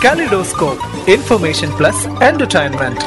Kaleidoscope, information plus entertainment.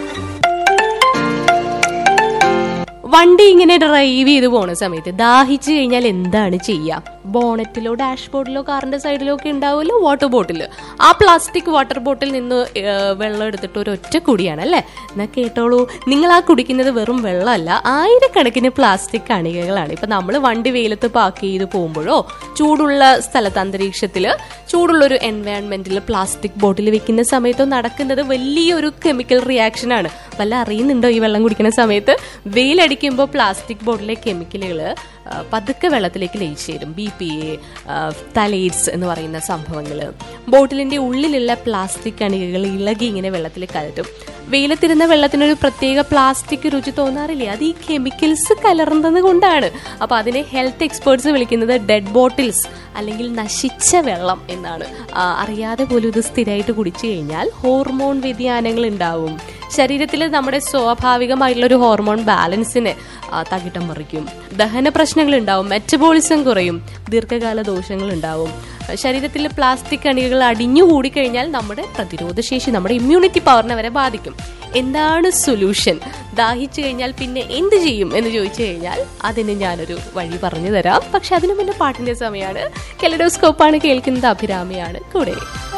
വണ്ടി ഇങ്ങനെ drive ചെയ്ത് പോണ സമയത്ത് ദാഹിച്ചു കഴിഞ്ഞാൽ എന്താണ് ചെയ്യുക ബോണറ്റിലോ ഡാഷ്ബോർഡിലോ കാറിന്റെ സൈഡിലോ ഒക്കെ ഉണ്ടാവുമല്ലോ വാട്ടർ ബോട്ടിൽ ആ പ്ലാസ്റ്റിക് വാട്ടർ ബോട്ടിൽ നിന്ന് ഏഹ്, വെള്ളം എടുത്തിട്ട് ഒരു ഒറ്റ കുടിയാണ് അല്ലേ എന്നാ കേട്ടോളൂ നിങ്ങൾ ആ കുടിക്കുന്നത് വെറും വെള്ളമല്ല ആയിരക്കണക്കിന് പ്ലാസ്റ്റിക് കണികകളാണ് ഇപ്പൊ നമ്മൾ വണ്ടി വെയിലത്ത് പാർക്ക് ചെയ്ത് പോകുമ്പോഴോ ചൂടുള്ള സ്ഥലത്ത് അന്തരീക്ഷത്തിൽ ചൂടുള്ള ഒരു എൻവയോൺമെന്റിൽ പ്ലാസ്റ്റിക് ബോട്ടിൽ വെക്കുന്ന സമയത്തോ നടക്കുന്നത് വലിയൊരു കെമിക്കൽ റിയാക്ഷൻ ആണ് വല്ല അറിയുന്നുണ്ടോ ഈ വെള്ളം കുടിക്കുന്ന സമയത്ത് വെയിലടിക്കുമ്പോൾ പ്ലാസ്റ്റിക് ബോട്ടിലെ കെമിക്കലുകൾ പതുക്കെ വെള്ളത്തിലേക്ക് ലയിച്ചു ചേരും ബി പി എ തലൈഡ്സ് എന്ന് പറയുന്ന സംഭവങ്ങൾ ബോട്ടിലിന്റെ ഉള്ളിലുള്ള പ്ലാസ്റ്റിക് കണികകൾ ഇളകി ഇങ്ങനെ വെള്ളത്തിൽ കലറ്റും വെയിലത്തിരുന്ന വെള്ളത്തിനൊരു പ്രത്യേക പ്ലാസ്റ്റിക് രുചി തോന്നാറില്ലേ അത് ഈ കെമിക്കൽസ് കലർന്നത് കൊണ്ടാണ് അപ്പൊ അതിനെ ഹെൽത്ത് എക്സ്പേർട്സ് വിളിക്കുന്നത് ഡെഡ് ബോട്ടിൽസ് അല്ലെങ്കിൽ നശിച്ച വെള്ളം എന്നാണ് ആ, അറിയാതെ പോലും ഇത് സ്ഥിരമായിട്ട് കുടിച്ചു കഴിഞ്ഞാൽ ഹോർമോൺ വ്യതിയാനങ്ങൾ ഉണ്ടാവും ശരീരത്തിൽ നമ്മുടെ സ്വാഭാവികമായിട്ടുള്ള ഒരു ഹോർമോൺ ബാലൻസിനെ ആ, തകിട്ടം മറിക്കും ദഹന പ്രശ്നങ്ങൾ ഉണ്ടാവും മെറ്റബോളിസം കുറയും ദീർഘകാല ദോഷങ്ങൾ ഉണ്ടാവും ശരീരത്തിൽ പ്ലാസ്റ്റിക് കണികകൾ അടിഞ്ഞുകൂടി കഴിഞ്ഞാൽ നമ്മുടെ പ്രതിരോധ ശേഷി നമ്മുടെ ഇമ്മ്യൂണിറ്റി പവറിനെ വരെ ബാധിക്കും എന്താണ് സൊല്യൂഷൻ ദാഹിച്ചു കഴിഞ്ഞാൽ പിന്നെ എന്ത് ചെയ്യും എന്ന് ചോദിച്ചു കഴിഞ്ഞാൽ അതിന് ഞാനൊരു വഴി പറഞ്ഞു തരാം പക്ഷെ അതിനു മുന്നേ പാട്ടിന്റെ സമയമാണ് കെലഡോസ്കോപ്പാണ് കേൾക്കുന്നത് അഭിരാമിയാണ് കൂടെ